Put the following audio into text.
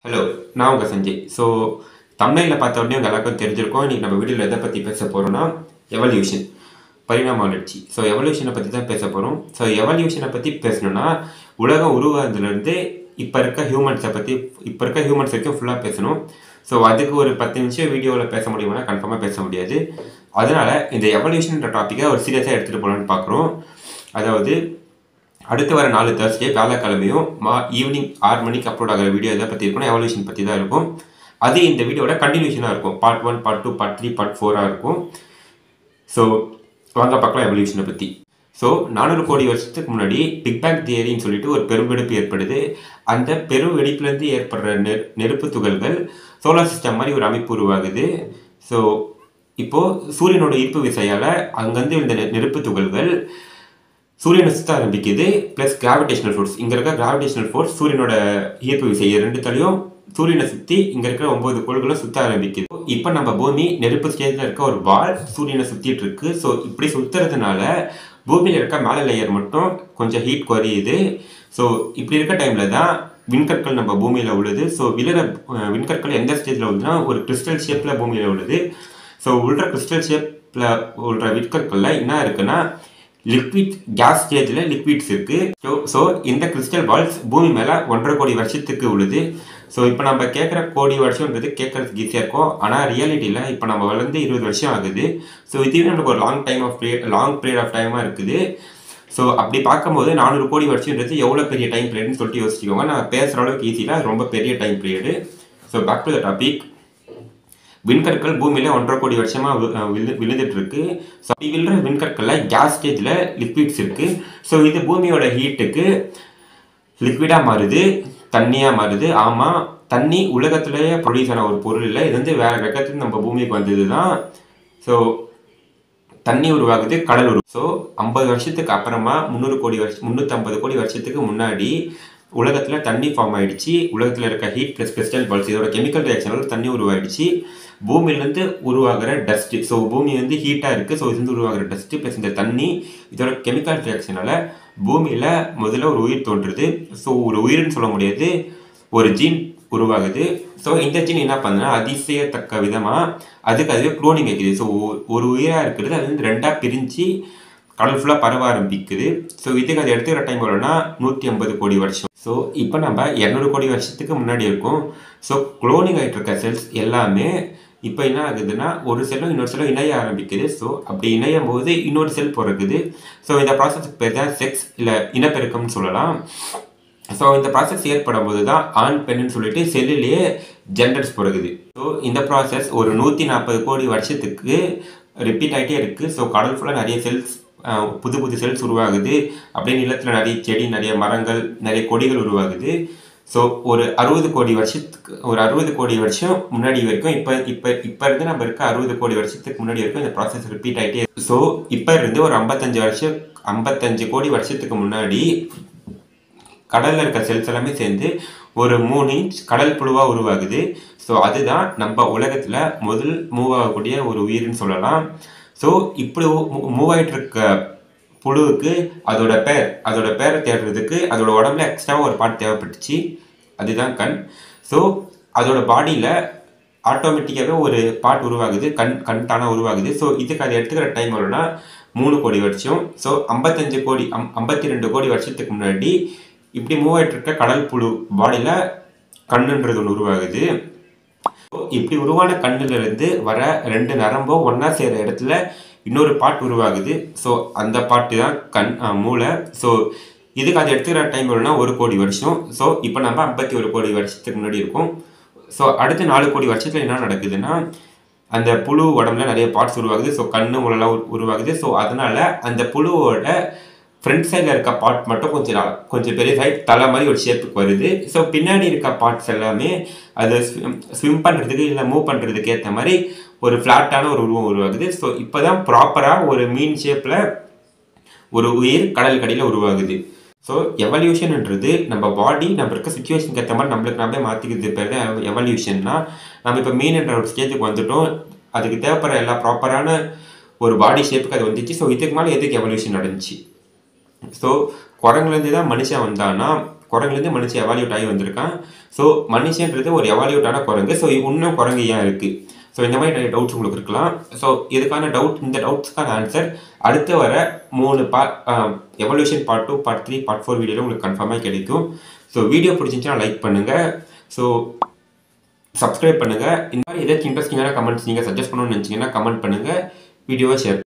hello நான் உங்கள் Sanjay so தமிழில் பார்த்த உடனே உங்கள் எல்லாருக்கும் தெரிஞ்சிருக்கோம் இன்றைக்கி நம்ம வீடியோவில் எதை பற்றி பேச போகிறோம்னா எவல்யூஷன் பரிணாம வளர்ச்சி ஸோ எவல்யூஷனை பற்றி தான் பேச போகிறோம் ஸோ எவல்யூஷனை பற்றி பேசணும்னா உலகம் உருவானதுலேருந்து இப்போ இருக்க ஹியூமன்ஸை பற்றி இப்போ இருக்க ஹியூமன்ஸ் வரைக்கும் ஃபுல்லாக பேசணும் ஸோ அதுக்கு ஒரு பத்து நிமிஷம் வீடியோவில் பேச முடியுமானா கன்ஃபார்மாக பேச முடியாது அதனால் இந்த எவல்யூஷன்ற டாப்பிக்கை ஒரு சீரியஸாக எடுத்துகிட்டு போகலான்னு பார்க்குறோம் அதாவது அடுத்து வர நாலு தேர்ஸ்டே வியாழக்கிழமையும் மா ஈவினிங் ஆறு மணிக்கு அப்லோட் ஆகிற வீடியோ எதை பற்றி இருக்கணும் எவல்யூஷன் பற்றி தான் இருக்கும் அது இந்த வீடியோட கண்டினியூஷனாக இருக்கும் part one part two part three part ஃபோராக இருக்கும் ஸோ வாங்க பார்க்கலாம் எவல்யூஷனை பற்றி ஸோ நானூறு கோடி வருஷத்துக்கு முன்னாடி பிக் பேங் தியரின்னு சொல்லிட்டு ஒரு பெருவெடிப்பு ஏற்படுது அந்த பெரும் வெடிப்புலேருந்து ஏற்படுற நெ நெருப்பு துகள்கள் சோலார் சிஸ்டம் மாதிரி ஒரு அமைப்பு உருவாகுது ஸோ இப்போது சூரியனோட ஈர்ப்பு விசையால் அங்கேருந்து இந்த நெ- நெருப்பு துகள்கள் சூரியனை சுத்த ஆரம்பிக்குது ப்ளஸ் கிராவிடேஷனல் ஃபோர்ஸ் இங்கே இருக்க கிராவிடேஷனல் ஃபோர்ஸ் சூரியனோட ஈர்ப்பு விசை இது ரெண்டுத்தாலையும் சூரியனை சுற்றி இங்கே இருக்கிற ஒம்பது கோள்களும் சுத்த ஆரம்பிக்குது இப்போ நம்ம பூமி நெருப்பு ஸ்டேஜில் இருக்க ஒரு பால் சூரியனை சுற்றிட்டு இருக்கு ஸோ இப்படி சுற்றுறதுனால பூமியில் இருக்க மேலே லேயர் மட்டும் கொஞ்சம் ஹீட் குறையுது ஸோ இப்படி இருக்க டைமில் தான் விண்கற்கள் நம்ம பூமியில் விழுது ஸோ விழுற அஹ், விண்கற்கள் எந்த ஸ்டேஜில் விழுதுன்னா ஒரு கிறிஸ்டல் ஷேப்பில் பூமியில் விழுது ஸோ உள்ள கிறிஸ்டல் ஷேப்பில் உள்ள விண்கற்களில் என்ன இருக்குன்னா லிக்விட் கேஸ் ஸ்டேஜில் லிக்விட்ஸ் இருக்கு ஸோ ஸோ இந்த கிறிஸ்டல் பால்ஸ் பூமி மேலே ஒன்றரை கோடி வருஷத்துக்கு உழுது ஸோ இப்போ நம்ம கேட்குற கோடி வருஷம்ன்றது கேட்கறதுக்கு ஈஸியாக இருக்கும் ஆனால் ரியாலிட்டியில் இப்போ நம்ம வளர்ந்து இருபது வருஷம் ஆகுது ஸோ இதுவே நமக்கு ஒரு long time of period long period of டைமாக இருக்குது ஸோ அப்படி பார்க்கும்போது நானூறு கோடி வருஷம்ன்றது எவ்வளோ பெரிய டைம் பீரியட்னு சொல்லிட்டு யோசிச்சுக்கோங்க நான் பேசுகிற அளவுக்கு ஈஸியில் அது ரொம்ப பெரிய time period so back to the topic விண்கற்கள் பூமியில ஒன்றரை கோடி வருஷமா வி- அஹ் விழு- விழுந்துட்டு இருக்கு ஸோ அப்படி விழுற விண்கற்கள்ல கேஸ் ஸ்டேஜ்ல லிக்விட்ஸ் இருக்கு ஸோ இது பூமியோட ஹீட்டுக்கு லிக்விடா மாறுது தண்ணியா மாறுது ஆமா தண்ணி உலகத்திலேயே ப்ரொடியூஸ் ஆன ஒரு பொருள் இல்லை இது வந்து வேற கிரகத்துல நம்ம பூமிக்கு வந்தது தான் ஸோ தண்ணி உருவாகுது கடல் உருவாகுது ஸோ ஐம்பது வருஷத்துக்கு அப்புறமா முந்நூறு கோடி வருஷம் முந்நூற்றம்பது கோடி வருஷத்துக்கு முன்னாடி உலகத்தில் தண்ணி ஃபார்ம் ஆயிடுச்சு உலகத்தில் இருக்க ஹீட் ப்ளஸ் கிறிஸ்டல் பால்ஸ் இதோட கெமிக்கல் ரியாக்ஷனால தண்ணி உருவாயிடுச்சு பூமியிலேருந்து உருவாகிற டஸ்ட்டு ஸோ பூமி வந்து ஹீட்டாக இருக்குது ஸோ இதுலேருந்து உருவாகிற டஸ்ட்டு ப்ளஸ் இந்த தண்ணி இதோட கெமிக்கல் ரியாக்ஷனால பூமியில் முதல்ல ஒரு உயிர் தோன்றுது ஸோ ஒரு உயிர்னு சொல்ல முடியாது ஒரு ஜீன் உருவாகுது ஸோ இந்த ஜீன் என்ன பண்ணுன்னா அதிசயத்தக்க விதமாக அதுக்கு அதுவே குளோனிங் வைக்குது ஸோ ஒரு உயிராக இருக்கிறது அது வந்து ரெண்டாக பிரிஞ்சு கடல் ஃபுல்லாக பரவ ஆரம்பிக்குது ஸோ இதுக்கு அது எடுத்துக்கிற டைம் எவ்வளோனா நூற்றி ஐம்பது கோடி வருஷம் ஸோ இப்போ நம்ம இரநூறு கோடி வருஷத்துக்கு முன்னாடி இருக்கோம் ஸோ குளோனிங் ஆகிட்டு இருக்க செல்ஸ் எல்லாமே இப்போ என்ன ஆகுதுன்னா ஒரு செல்லும் இன்னொரு செல்லும் இணைய ஆரம்பிக்குது ஸோ அப்படி இணையும் போது இன்னொரு செல் பிறக்குது ஸோ இந்த ப்ராசஸ்க்கு பேர் தான் செக்ஸ் இல்லை இனப்பெருக்கம்னு சொல்லலாம் ஸோ இந்த ப்ராசஸ் ஏற்படும் போது தான் ஆண் பெண்ணுன்னு சொல்லிட்டு செல்லுலேயே ஜெண்டர்ஸ் பிறகுது ஸோ இந்த ப்ராசஸ் ஒரு நூற்றி நாற்பது கோடி வருஷத்துக்கு ரிப்பீட் ஆகிட்டே இருக்குது ஸோ கடல் ஃபுல்லாக நிறைய செல்ஸ் புது புது செல்ஸ் உருவாகுது அப்படியே நிலத்தில் நிறைய செடி நிறைய மரங்கள் நிறைய கொடிகள் உருவாகுது ஸோ ஒரு அறுபது கோடி வருஷத்துக்கு ஒரு அறுபது கோடி வருஷம் முன்னாடி வரைக்கும் இப்போ இப்போ இப்போ இருந்து நம்ம இருக்க அறுபது கோடி வருஷத்துக்கு முன்னாடி வரைக்கும் இந்த ப்ராசஸ் ரிப்பீட் ஆகிட்டே ஸோ இப்போ இருந்து ஒரு ஐம்பத்தஞ்சு வருஷம் ஐம்பத்தஞ்சு கோடி வருஷத்துக்கு முன்னாடி கடல்ல இருக்க செல்ஸ் எல்லாமே சேர்ந்து ஒரு மூணு இன்ச் கடல் புழுவா உருவாகுது ஸோ அதுதான் நம்ம உலகத்துல முதல் மூவ் ஆகக்கூடிய ஒரு உயிர்னு சொல்லலாம் ஸோ இப்படி மூவ் ஆயிட்டு இருக்க புழுவுக்கு அதோட பேர் அதோட பேரை தேடுறதுக்கு அதோட உடம்புல எக்ஸ்ட்ரா ஒரு பார்ட் தேவைப்பட்டுச்சு அதுதான் கண் ஸோ அதோட பாடியில் ஆட்டோமேட்டிக்காகவே ஒரு பார்ட் உருவாகுது கண் கண் தானாக உருவாகுது ஸோ இதுக்கு அது எடுத்துக்கிற டைம் வரும்னா மூணு கோடி வருஷம் ஸோ ஐம்பத்தஞ்சு கோடி அம் ஐம்பத்தி ரெண்டு கோடி வருஷத்துக்கு முன்னாடி இப்படி மூவ் ஆயிட்டு இருக்க கடல் புழு பாடியில் கண்ணுன்றது ஒன்று உருவாகுது So, இப்படி உருவான கண்ணுல இருந்து வர ரெண்டு நரம்பும் ஒன்றா சேர்ற இடத்துல இன்னொரு பாட் உருவாகுது ஸோ அந்த பாட்டு தான் கண் அஹ், மூளை ஸோ இதுக்கு அது எடுத்துக்கிற டைம் வரும்னா ஒரு கோடி வருஷம் ஸோ இப்போ நம்ம ஐம்பத்தி ஒரு கோடி வருஷத்துக்கு முன்னாடி இருக்கோம் ஸோ அடுத்த நாலு கோடி வருஷத்துல என்ன நடக்குதுன்னா அந்த புழு உடம்புல நிறைய பார்ட்ஸ் உருவாகுது ஸோ கண்ணு மூலலாம் உரு- உருவாகுது ஸோ அதனால அந்த புழுவோட ஃப்ரண்ட் சைடில் இருக்க பார்ட் மட்டும் கொஞ்சம் நா- கொஞ்சம் பெரிய சைட் தலை மாதிரி ஒரு ஷேப்புக்கு வருது ஸோ பின்னாடி இருக்க பார்ட்ஸ் எல்லாமே அது ஸ்விம் பண்ணுறதுக்கு இல்லை மூவ் பண்ணுறதுக்கு ஏற்ற மாதிரி ஒரு ஃப்ளாட்டான ஒரு உருவம் உருவாகுது ஸோ இப்போ தான் ப்ராப்பராக ஒரு மீன் ஷேப்பில் ஒரு உயிர் கடல் கடியில் உருவாகுது ஸோ எவல்யூஷன்ன்றது நம்ம பாடி நம்ம இருக்க சுச்சுவேஷனுக்கு ஏற்ற மாதிரி நம்மளுக்கு நம்மளே மாற்றிக்கிறது பேர் தான் எவல்யூஷன்னா நம்ம இப்போ மீன்ன்ற ஒரு ஸ்டேஜுக்கு வந்துட்டோம் அதுக்கு தேவைப்படுற எல்லா ப்ராப்பரான ஒரு பாடி ஷேப்புக்கு அது வந்துச்சு ஸோ இதுக்கு மேலே எதுக்கு எவல்யூஷன் நடந்துச்சு ஸோ குரங்குலேருந்து தான் மனுஷன் வந்தான்னா குரங்குலேருந்து மனுஷன் எவால்யூட் ஆகி வந்திருக்கான் ஸோ மனுஷன்றது ஒரு எவால்யூட்டான குரங்கு ஸோ இன்னும் குரங்கு ஏன் இருக்குது ஸோ இந்த மாதிரி நிறைய டவுட்ஸ் உங்களுக்கு இருக்கலாம் ஸோ இதுக்கான டவுட் இந்த டவுட்ஸ்க்கான ஆன்சர் அடுத்து வர மூணு part evolution part two part three part four வீடியோவில் உங்களுக்கு கன்ஃபார்மாக கிடைக்கும் ஸோ வீடியோ பிடிச்சிருந்துச்சுன்னா லைக் பண்ணுங்கள் ஸோ சப்ஸ்கிரைப் பண்ணுங்கள் இந்த மாதிரி ஏதாச்சும் இன்ட்ரெஸ்டிங்கான கமெண்ட்ஸ் நீங்கள் சஜஸ்ட் பண்ணணும்னு நினச்சிங்கன்னா கமெண்ட் பண்ணுங்கள் வீடியோவை ஷேர்